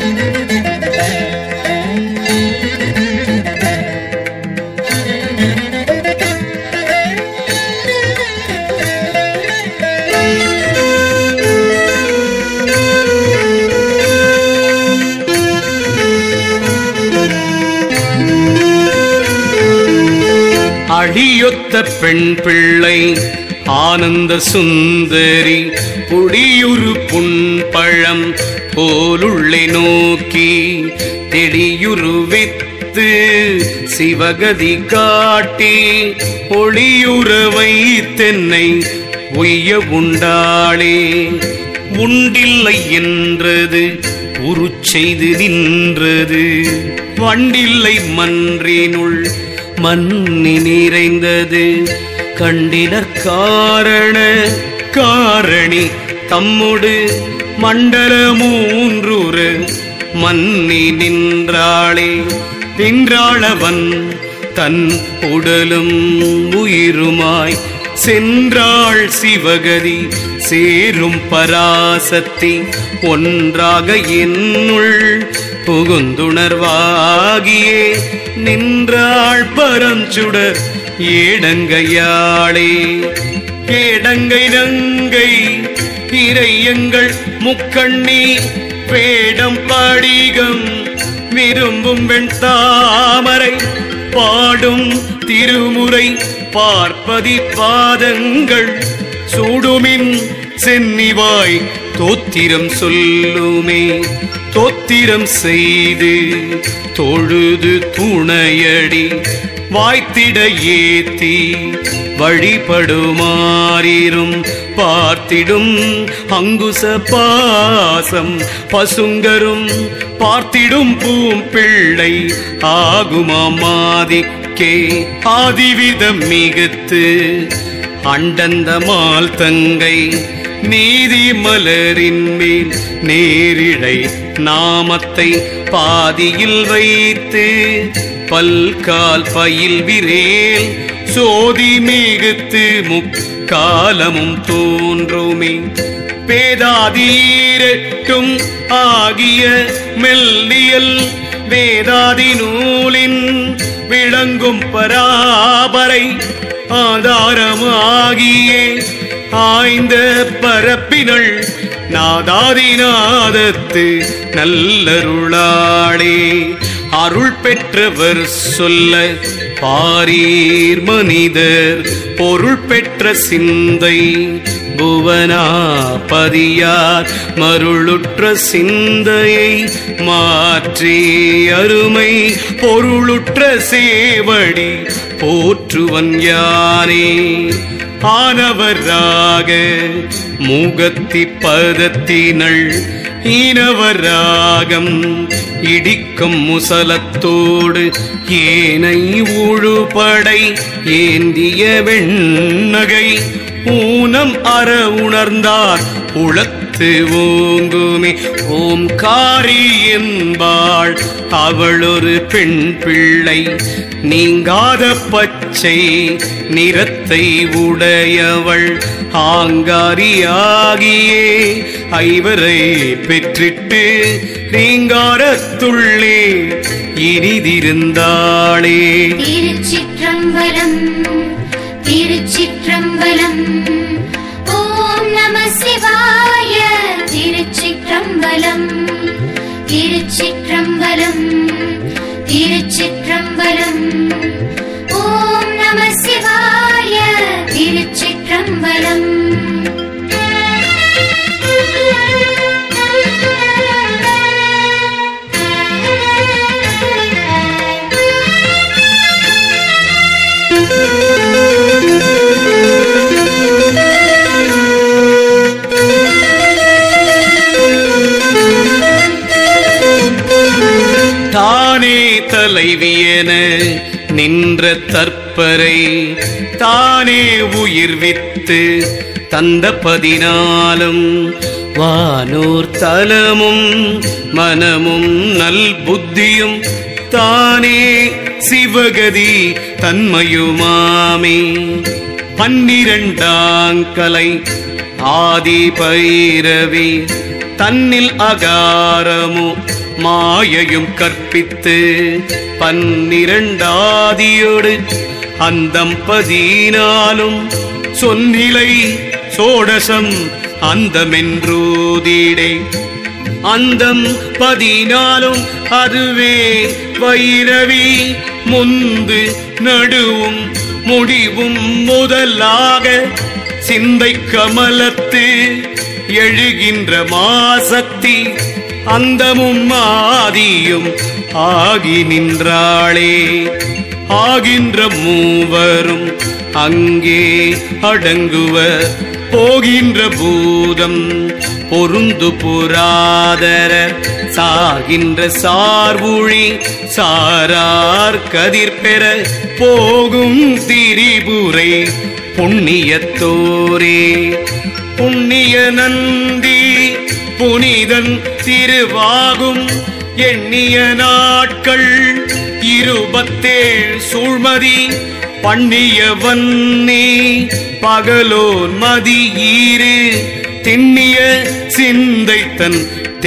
அழியொத்த பெண் பிள்ளை ஆனந்த சுந்தரி புடியுரு புண்பழம் போலுள்ளே நோக்கி தெடியுருவித்து சிவகதி காட்டி ஒளியுற வைத்தென்னை உய்ய உண்டாளே உண்டில்லை என்றது உருச்செய்து நின்றது வண்டில்லை மன்றினுள் மன்னி நிறைந்தது கண்டிலர் காரண காரணி தம்முடு மண்டல மூன்றுரு மன்னி நின்றாளே நின்றாளவன் தன் உடலும் உயிருமாய் சென்றாள் சிவகதி சேரும் பராசக்தி ஒன்றாக என்னுள் புகுந்துணர்வாகியே நின்றாள் பரஞ்சுடர் ஏடங்கையாளே ஏடங்கை நங்கை இறையங்கள் முக்கண்ணி வேடம் படிகம் விரும்பும் வெண் தாமரை பாடும் திருமுறை பார்ப்பதி பாதங்கள் சூடுமின் சென்னிவாய் தோத்திரம் சொல்லுமே தோத்திரம் செய்து தொழுது துணையடி வாய்த்திட ஏத்தி வழிபடுமாறிரும் பார்த்திடும் அங்குச பாசம் பசுங்கரும் பார்த்திடும் பூம்பிள்ளை ஆகுமாதிக்கே ஆதிவிதம் மிகுத்து அண்டந்தமால் தங்கை நீதி மலரின் மேல் நேரிடை நாமத்தை பாதியில் வைத்து பல்கால் பயில் விரேல் சோதி மிகுத்து முக்காலமும் தோன்றுமே பேதாதீரட்டும் ஆகிய மெல்லியல் வேதாதி நூலின் விளங்கும் பராபரை ஆதாரமாகியே ஆய்ந்த பரப்பினள் நாதாதிநாதத்து நல்லருளாளே அருள் பெற்றவர் சொல்ல பாரீர் மனிதர் பொருள் பெற்ற சிந்தை புவனாபதியார் மருளுற்ற சிந்தையை மாற்றி அருமை பொருளுற்ற சேவடி போற்றுவன் யானே ஆனவராக மூகத்தி பதத்தினள் ஈனவராகம் இடிக்கும் முசலத்தோடு ஏனை உழுபடை ஏந்திய வெண்ணகை ஊனம் அற உணர்ந்தார் உளத்து ஓங்குமே ஓம்காரி என்பாள் அவள் ஒரு பெண் பிள்ளை நீங்காத பச்சை நிறத்தை உடையவள் ஆங்காரியாகியே ஐவரை பெற்றிட்டு ரீங்காரத்துள்ளே இனிதிருந்தாளே திருச்சிற்றம்பலம் திருச்சிற்றம்பலம் ஓம் நம சிவாய திருச்சிற்றம்பலம் திருச்சிற்றம்பலம் திருச்சிற்றம்பலம் ஓம் நம சிவாய திருச்சிற்றம்பலம் தானே தலைவியன நின்ற தற்பரை தானே உயிர் வித்து தந்த பதினாலும் வானோர் தலமும் மனமும் நல் புத்தியும் தானே சிவகதி தன்மையுமாமே பன்னிரண்டாங்கலை ஆதி பைரவி தன்னில் அகாரமு மாயையும் கற்பித்து பன்னிரண்டாதியோடு அந்தம் பதினாலும் சொன்னிலை சோடசம் அந்தமென்றூதீடே அந்தம் பதினாலும் அதுவே வைரவி முந்து நடுவும் முடிவும் முதலாக சிந்தை கமலத்து எழுகின்ற மாசக்தி அந்தமும் ஆதியும் ஆகி நின்றாளே ஆகின்ற மூவரும் அங்கே அடங்குவர் போகின்ற பூதம் பொருந்து புராதர சாகின்ற சார்புழி சாரார் கதிர் பெற போகும் திரிபுரை புண்ணியத்தோரே புண்ணிய நந்தி புனிதன் திருவாகும் எண்ணிய நாட்கள் இருபத்தேழ் சூழ்மதி பண்ணிய வன்னி பகலோன் மதி ஈரு திண்ணிய சிந்தை தன்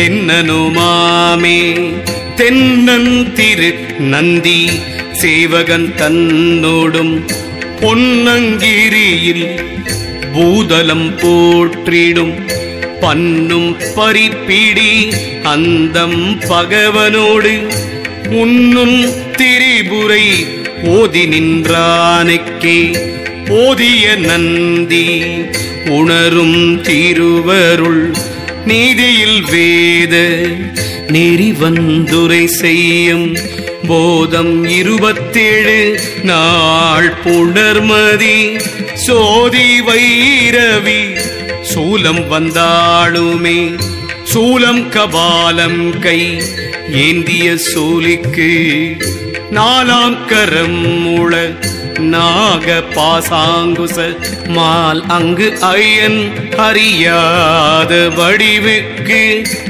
தென்னனுமாமே தென்னன் திரு நந்தி சேவகன் தன்னோடும் பொன்னங்கிரியில் பூதலம் போற்றிடும் பன்னும் பரிப்பிடி அந்தம் பகவனோடு உன்னும் திரிபுரை ஓதி நின்றானுக்கே ஓதிய நந்தி உணரும் திருவருள் நீதியில் வேத நெறி வந்துரை செய்யும் போதம் இருபத்தேழு நாள் புணர்மதி சோதி வைரவி சூலம் வந்தாளுமே சூலம் கபாலம் கை ஏந்திய சூலிக்கு நாலாம் கரம் முழ நாக பாசாங்குச மால் அங்கு ஐயன் அறியாத வடிவுக்கு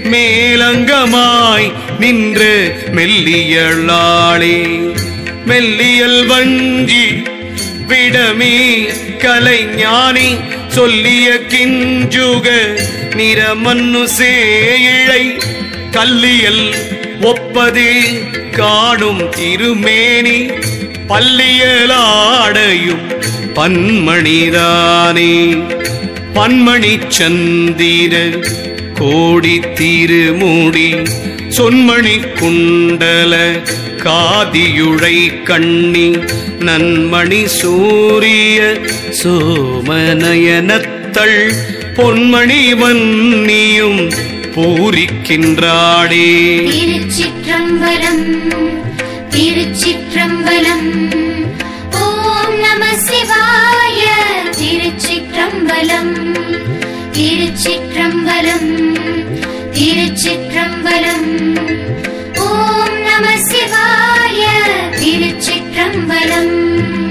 மேலங்கமாய் நின்ற மெல்லியளாளே மெல்லியல் வஞ்சி விடமே கலைஞானி சொல்லிய கிஞ்சுக நிறமன்னு சேயிழை கல்லியல் ஒப்பது காடும் திருமேனி பல்லியலாடையும் பன்மணிதானே பன்மணி சந்திர கோடி திருமூடி சொன்மணி குண்டல காதியுழை கண்ணி நன்மணி சூரிய சோமநயனத்தள் பொன்மணி வன்னியும் பூரிக்கின்றாடே திருச்சிற்றம்பலம் திருச்சிற்றம்பலம் ஓம் நம சிவாய திருச்சிற்றம்பலம் திருச்சிற்றம்பலம் திருச்சிற்றம்பலம் ஓம் நம சிவாய திருச்சிற்றம்பலம்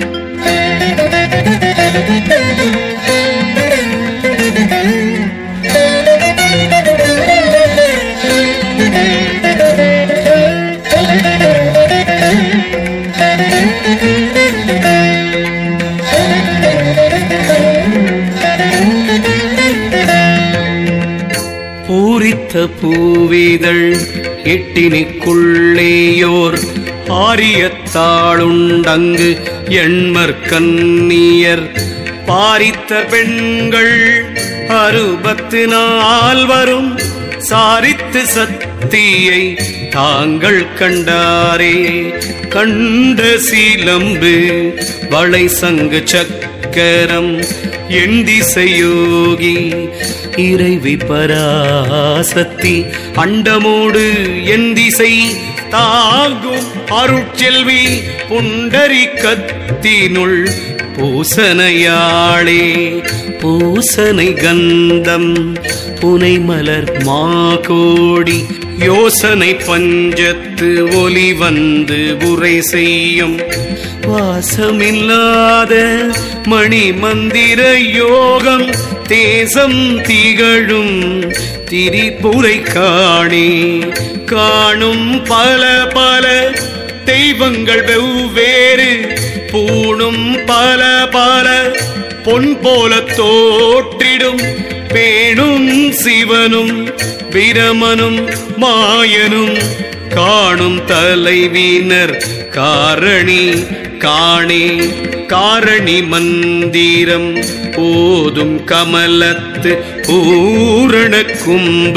பூரித்த பூவிதழ் எட்டினிக்குள்ளேயோர் ஆரியத்தாளுண்டங்கு எண்மர் கன்னியர் பாரித்த பெண்கள் அறுபத்து நால்வரும் சாரித்து சத்தியை தாங்கள் கண்டாரே கண்ட சீலம்பு வளை சங்கு சக்கரம் என் திசையோகி இறைவி பராசக்தி அண்டமோடு என் திசை தாங்கும் அருட்செல்வி புண்டரி கத்தினுள் பூசனையாளே பூசனை கந்தம் புனை மலர் மாகோடி யோசனை பஞ்சத்து ஒலி வந்து உரை செய்யும் வாசமில்லாத மணி மந்திர யோகம் தேசம் திகழும் திரிபுரை காணே காணும் பல பல தெய்வங்கள் வெவ்வேறு பூணும் பல பல பொன் போல தோற்றிடும் பேணும் சிவனும் பிரமனும் மாயனும் காணும் தலைவினர் காரணி காணே காரணி மந்திரம் ஓதும் கமலத்து பூரண கும்ப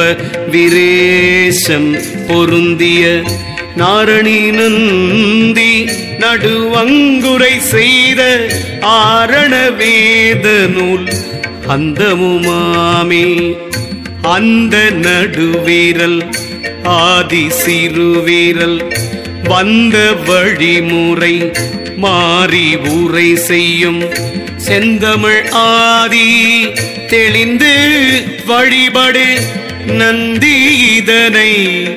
விரேசம் பொருந்திய நாரணி நந்தி நடுவங்குரை செய்த ஆரண வேத நூல் அந்தமுமாமே அந்த நடுவீரல் ஆதி சிறுவீரல் வந்த வழிமுறை மாறி உரை செய்யும் செந்தமிழ் ஆதி தெளிந்து வழிபடு நந்தி இதனை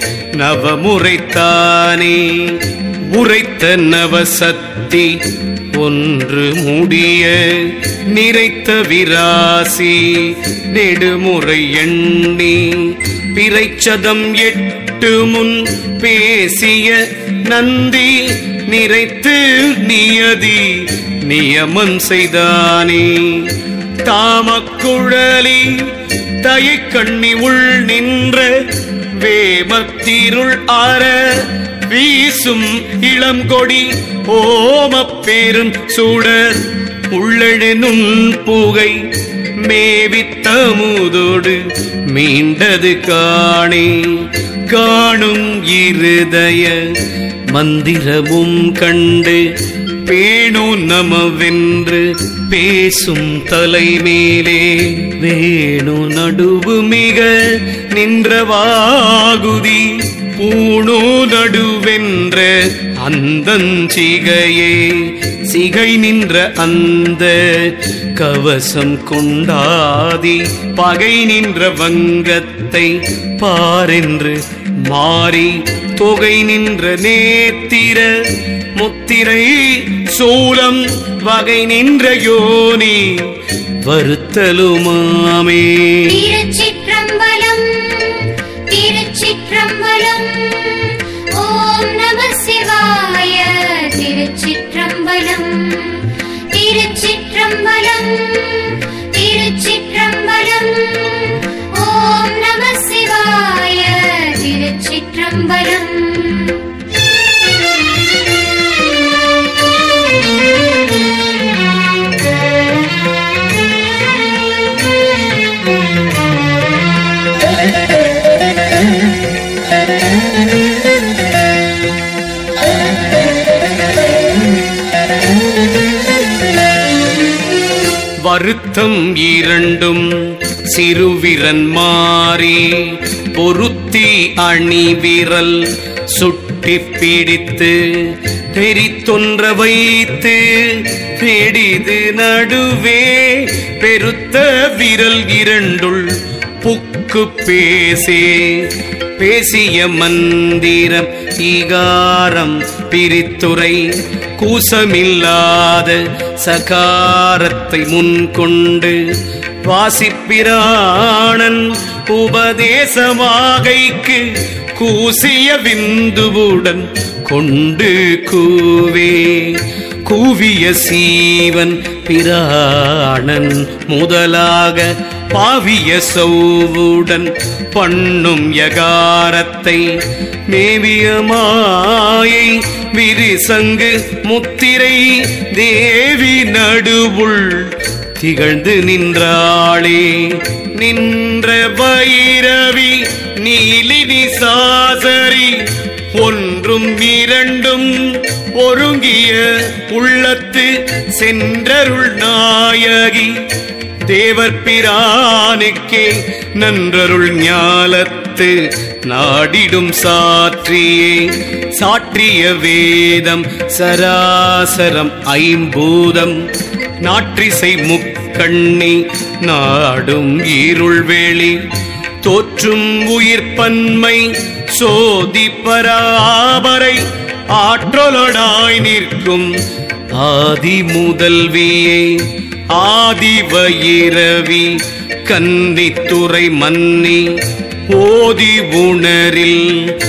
நவமுறைத்தானே உரைத்த நவசக்தி ஒன்று முடிய நிறைத்த விராசி நெடுமுறை எண்ணி பிறைச்சதம் எட்டு முன் பேசிய நந்தி நிறைத்து நியதி நியமம் செய்தானே தாமக்குழலி தயக்கண்ணி உள் நின்ற வேமத்திருள் அற வீசும் இளங்கொடி ஓமப் பெரும் சுடர் உள்ளெழுனும் புகை மேவித்தமுதோடு மீண்டது காணே காணும் இருதய மந்திரமும் கண்டு பேணு நமவென்று பேசும் தலைமேலே வேணு நடுவு மிக நின்றவாகுதி பூணு நடுவென்ற அந்தஞ்சிகையே சிகை நின்ற அந்த கவசம் கொண்டாதி பகை நின்ற வங்கத்தை பாரென்று மாறி தொகை நின்ற நேத்திர முத்திரை சூலம் வகை நின்ற யோனி வருத்தலுமாமே திருச்சிற்றம்பலம் திருச்சிற்றம்பலம் ஓம் நம சிவாய திருச்சிற்றம்பலம் திருச்சிற்றம்பலம் திருச்சிற்றம்பலம் ஓம் நம சிவாய திருச்சிற்றம்பலம் வருத்தம் இரண்டும் சிறுவிரன் மாறி பொருத்தி அணி விரல் சுட்டி பிடித்து தெரித்தொன்ற வைத்து பெடிது நடுவே பெருத்த விரல் இரண்டுள் புக்கு பேசே பேசிய மந்திரம் ஈகாரம் பிரித்துரை கூசமில்லாத சகாரத்தை முன்கொண்டு வாசிப்பிராணன் உபதேசமாகைக்கு கூசிய விந்துவுடன் கொண்டு கூவே கூவிய சீவன் பிராணன் முதலாக பாவிய சௌவுடன் பண்ணும் யகாரத்தை மேவிய மாயை விரிசங்கு முத்திரை தேவி நடுவுள் திகழ்ந்து நின்றாளே நின்ற வைரவி நீலினி சாசரி ஒன்றும் இரண்டும் ஒருங்கிய உள்ளத்து சென்றருள் நாயகி தேவர் பிரானுக்கே நன்றருள் ஞாலத்து நாடிடும் சாற்றியே சாற்றிய வேதம் சராசரம் ஐம்பூதம் நாற்றிசை முக்கண்ணி நாடும் இருள்வேளி தோற்றும் உயிர் பன்மை சோதி பராபரை ஆற்றலொடாய் நிற்கும் ஆதி முதல்வியே ஆதி வயிரவி கன்னித்துறை மன்னி ஓதி உணரில்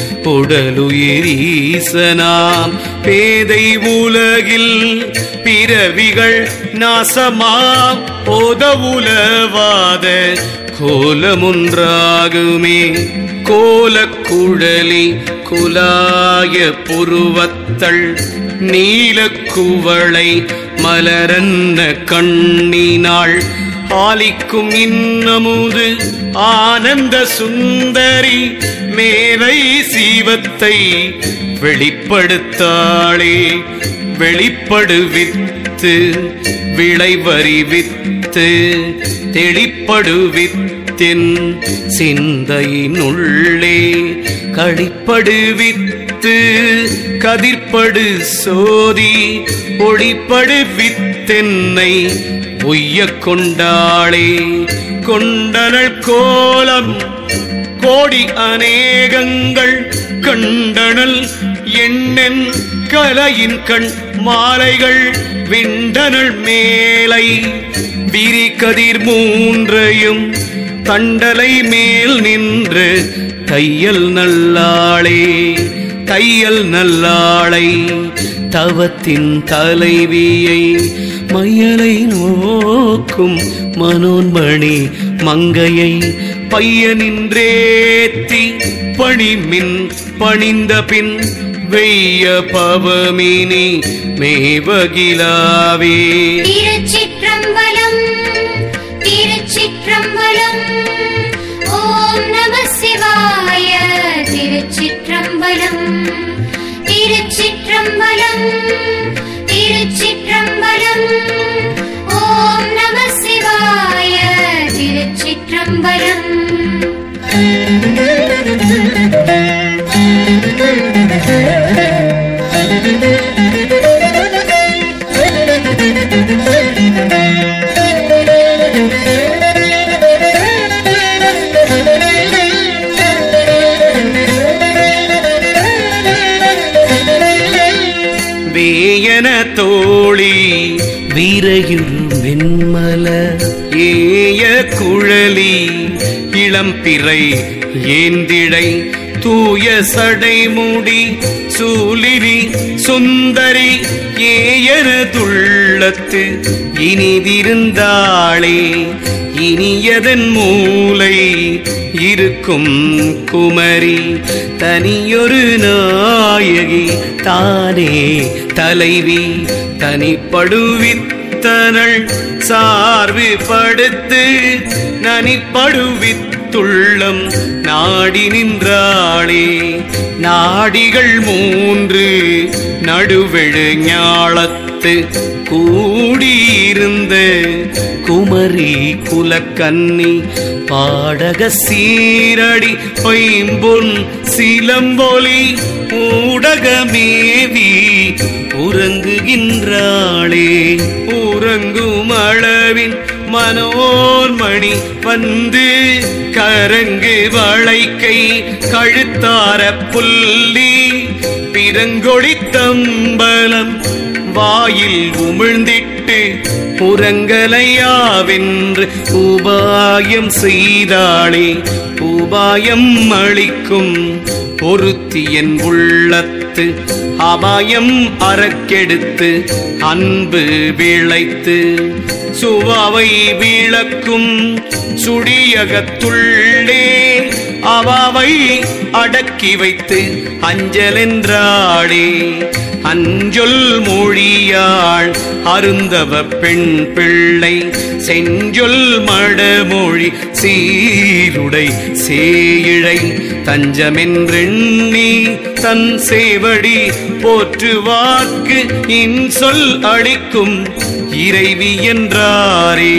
உடலுயிரீசனாம் பேதை உலகில் பிறவிகள் நாசமாம் போத உலவாத கோலமொன்றாகுமே கோலக்குழலி குலாய புருவத்தள் நீலக்குவளை மலரன்ன கண்ணினாள் ஆலிக்கும் இன்னமுது ஆனந்த சுந்தரி மேலை சீவத்தை வெளிப்படுத்தாளே வெளிப்படுவித்து விளைவறிவித்து தெளிப்படுவித்தின் சிந்தையினுள்ளே களிப்படுவித்து கதிர்படு சோதி ஒளிப்படுவித்தென்னை உய்யக் கொண்டாளே கொண்டனள் கோலம் கோடி அநேகங்கள் கண்டனல் எண்ணென் கலையின் கண் மாலைகள் விண்டனள் மேலை விரி கதிர் மூன்றையும் தண்டலை மேல் நின்று தையல் நல்லாளே தையல் நல்லாளை தவத்தின் தலைவியை மையலை நோக்கும் மனோன்மணி மங்கையை பையனின்றேத்தி பணிமின் பணிந்த பின் வெய்ய பவமினி மேவகிலாவே திருச்சிற்றம்பலம் திருச்சிற்றம்பலம் ஓம் நம சிவாய திருச்சிற்றம்பலம் திருச்சிற்றம்பலம் திருச்சிற்றம்பலம் ஓம் நம சிவாய திருச்சிற்றம்பலம் வேயன தோழி வீரையுள் வெண்மல ஏய குழலி இளம்பிறை ஏந்திழை தூய சடைமுடி சூலிரி சுந்தரி ஏயனதுள்ளத்து இனிதிருந்தாளே இனியதன் மூலை இருக்கும் குமரி தனியொரு நாயகி தானே தலைவி தனிப்படுவித்தனள் சார்பு படுத்து நனிப்படுவித்துள்ளம் நாடி நின்றாளே நாடிகள் மூன்று நடுவெழு ஞாலத்து கூடியிருந்த குமரி குலக்கன்னி பாடக சீரடி பைம்பொன் சிலம்பொலி ஊடகமேவி உறங்குகின்றாளே உறங்கும் அளவின் மனோன்மணி வந்து கரங்கு வளைக்கை கழுத்தார புல்லி பிறங்கொழி தம்பலம் வாயில் உமிழ்ந்திட்டு புறங்கலையாவென்று உபாயம் செய்தாளே உபாயம் அளிக்கும் பொருத்தியன் உள்ளத்து அபாயம் அறக்கெடுத்து அன்பு விளைத்து சுவாவை விளக்கும் சுடியகத்துள்ளே அவாவை அடக்கி வைத்து அஞ்சலென்றாளே அஞ்சொல் மொழியாள் அருந்தவ பெண் பிள்ளை செஞ்சொல் மடமொழி சீருடை சேயிழை தஞ்சமென்றெண்ணி தன் சேவடி போற்றுவார்க்கு இன்சொல் அளிக்கும் இறைவி என்றாரே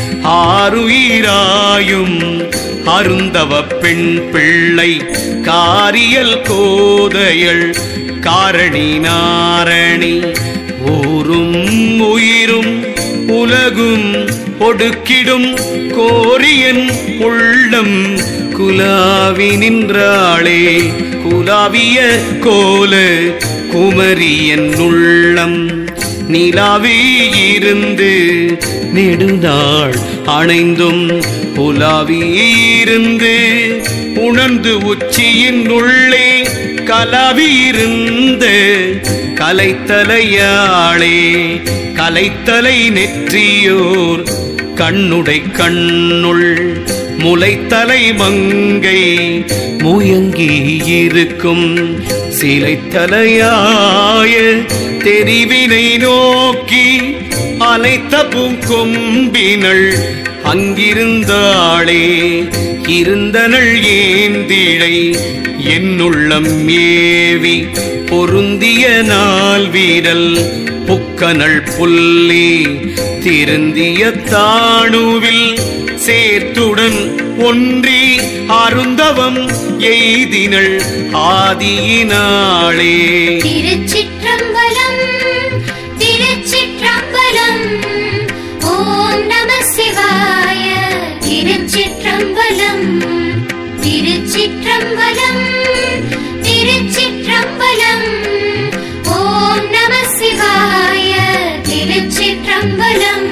ஆறுயிராயும் அருந்தவ பெண் பிள்ளை காரியல் கோதையள் காரணி நாரணி ஊரும் உயிரும் உலகும் ஒடுக்கிடும் கோரியன் உள்ளம் குலாவி நின்றாளே குலாவிய கோல குமரியன் உள்ளம் நிலாவி இருந்து நெடுநாள் அணைந்தும் புலாவி இருந்து உணர்ந்து உச்சியின் உள்ளே கலவி இருந்து கலைத்தலையாளே கலைத்தலை நெற்றியோர் கண்ணுடை கண்ணுள் முளைத்தலை மங்கை முயங்கி இருக்கும் சிலைத்தலையாய தெரிவினை நோக்கி அலைத்த பூங்கொம்பினள் அங்கிருந்தாளே இருந்தனள் ஏந்திழை என்னுள்ளம் ஏவி பொருந்திய நாள் வீரல் புக்கனள் புல்லி திருந்திய தாணுவில் சேர்த்துடன் ஒன்றி அருந்தவம் எய்தினள் ஆதியினாளே திருச்சிற்றம்பலம் திருச்சிற்றம்பலம் ஓம் நம சிவாய திருச்சிற்றம்பலம் திருச்சிற்றம்பலம் திருச்சிற்றம்பலம் ஓம் நம சிவாய திருச்சிற்றம்பலம்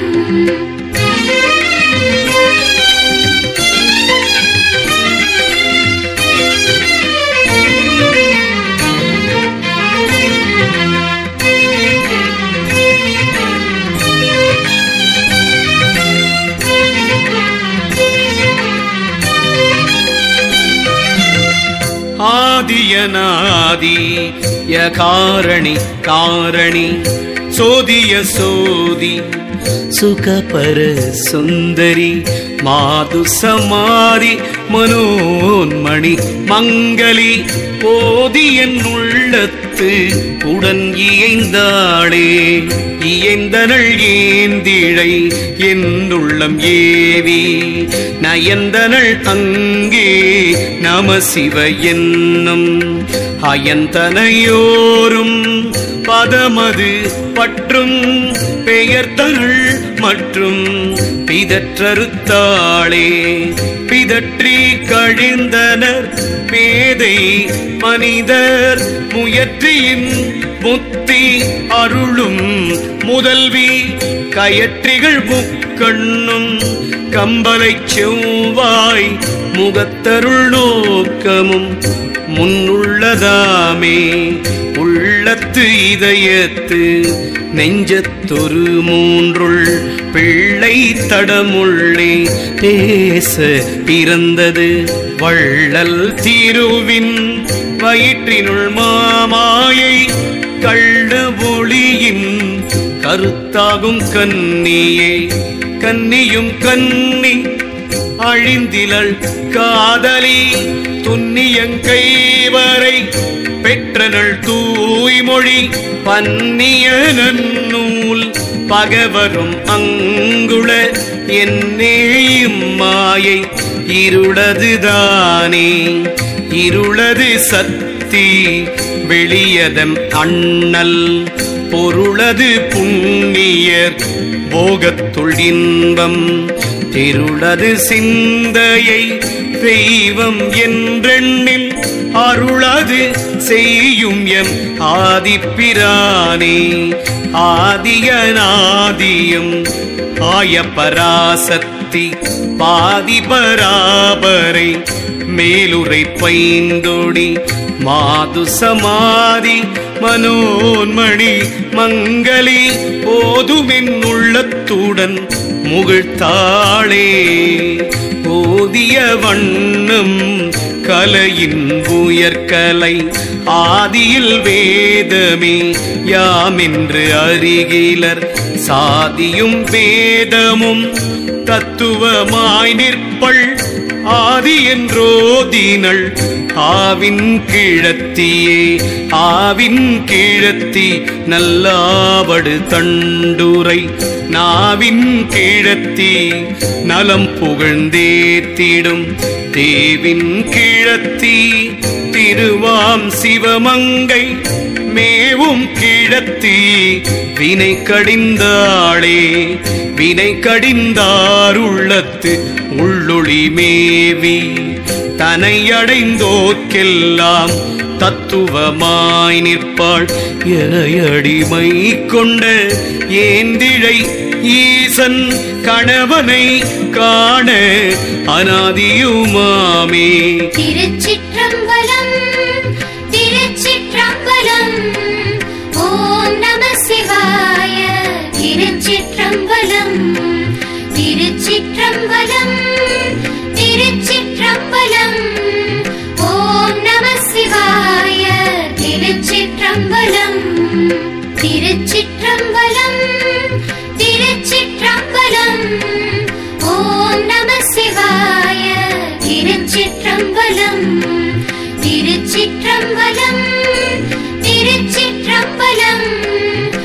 ஆதியநாதி யகாரணி காரணி சோதிய சோதி சுகபர சுந்தரி மாது சமாரி மனோன்மணி மங்களி போதியன் உள்ளத்து உடன் இயைந்தாளே இயைந்தனள் ஏந்திழை என்னுள்ளம் ஏவி நயந்தனள் அங்கே நம சிவ என்னும் அயந்தனையோரும் பதமது பற்றும் பெயர்த்தனள் மற்றும் பிதற்றறுத்தாளே பிதற்றி கழிந்தனர் பேதை மனிதர் முயற்றியின் முத்தி அருளும் முதல்வி கயற்றிகள் முக்கண்ணும் கம்பலை செவ்வாய் முகத்தருள் நோக்கமும் முன்னுள்ளதாமே உள்ளத்து இதயத்து நெஞ்சத்தொரு மூன்றுள் பிள்ளை தடமுள்ளே பேச பிறந்தது வள்ளல் திருவின் வயிற்றினுள் மாமாயை கள்ள ஒளியின் கருத்தாகும் கன்னியே கன்னியும் கன்னி அழிந்திலள் காதலி துன்னியங்கைவரை பெற்றனள் தூய்மொழி பன்னிய நன்னூல் பகவரும் அங்குள என்னேயும் மாயை இருளதுதானே இருளது சக்தி வெளியதம் அண்ணல் பொருளது புண்ணியர் போகத்துள் இன்பம் திருளது சிந்தையை தெய்வம் என்றெண்ணில் அருளது செய்யும் எம் ஆதிப்பிரானே ஆதியநாதியும் ஆய பராசக்தி பாதி பராபரை மேலுரை பைந்தொடி மாது சமாதி மனோன்மணி மங்களி போதுமென் உள்ளத்துடன் முகிழ்த்தாளே ஓதிய வண்ணம் கலையின் உயர்கலை ஆதியில் வேதமே யாமென்று அறிகிலர் சாதியும் வேதமும் தத்துவமாய் நிற்பள் ஆதி என்றோதினள் ஆவின் கிழத்தியே ஆவின் கிழத்தி நல்லாவடு தண்டுரை நாவின் கிழத்தி நலம் புகழ்ந்தேத்திடும் தேவின் கிழத்தி திருவாம் சிவமங்கை மேவும் கிழத்தி வினை கடிந்தாளே வினை கடிந்தாருள்ளத்து உள்ளொளி மேவி தனை அடைந்தோர்க்கெல்லாம் தத்துவமாய் நிற்பாள் என அடிமை கொண்ட ஏந்திழை ஈசன் கணவனை காண அனாதியுமாமே திருச்சிற்றம்பலம் திருச்சிற்றம்பலம் ஓம் நம சிவாய திருச்சிற்றம்பலம் திருச்சிற்றம்பலம் திரு திருச்சிற்றம்பலம் திருச்சிற்றம்பலம் திருச்சிற்றம்பலம்